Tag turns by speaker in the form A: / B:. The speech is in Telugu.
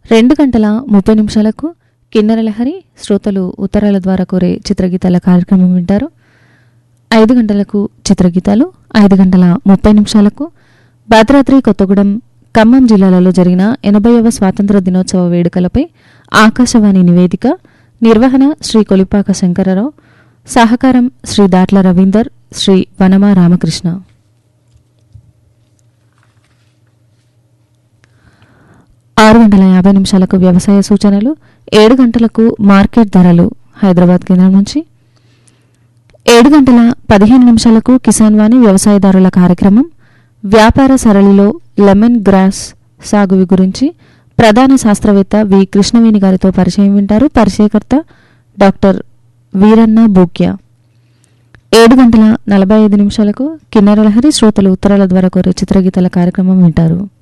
A: రెండు గంటల ముప్పై నిమిషాలకు కిన్నెర లహరి శ్రోతలు ఉత్తరాల ద్వారా కోరే చిత్రగీతాల కార్యక్రమం వింటారు ఐదు గంటలకు చిత్రగీతాలు ఐదు గంటల ముప్పై నిమిషాలకు భద్రాద్రి కొత్తగూడెం ఖమ్మం జిల్లాలలో జరిగిన ఎనభైవ స్వాతంత్ర దినోత్సవ వేడుకలపై ఆకాశవాణి నివేదిక నిర్వహణ శ్రీ కొలిపాక శంకరరావు సహకారం శ్రీ దాట్ల రవీందర్ శ్రీ వనమా రామకృష్ణ ఆరు గంటల యాభై నిమిషాలకు వ్యవసాయ సూచనలు ఏడు గంటలకు మార్కెట్ ధరలు హైదరాబాద్ కేంద్రం నుంచి ఏడు గంటల పదిహేను నిమిషాలకు కిసాన్ వాణి వ్యవసాయదారుల కార్యక్రమం వ్యాపార సరళిలో లెమన్ గ్రాస్ సాగు గురించి ప్రధాన శాస్త్రవేత్త వి కృష్ణవేణి గారితో పరిచయం వింటారు పరిచయకర్త డాక్టర్ వీరన్న బూక్య ఏడు గంటల నలభై ఐదు నిమిషాలకు కిన్నెర లహరి శ్రోతలు ఉత్తరాల ద్వారా కోరే చిత్రగీతాల కార్యక్రమం వింటారు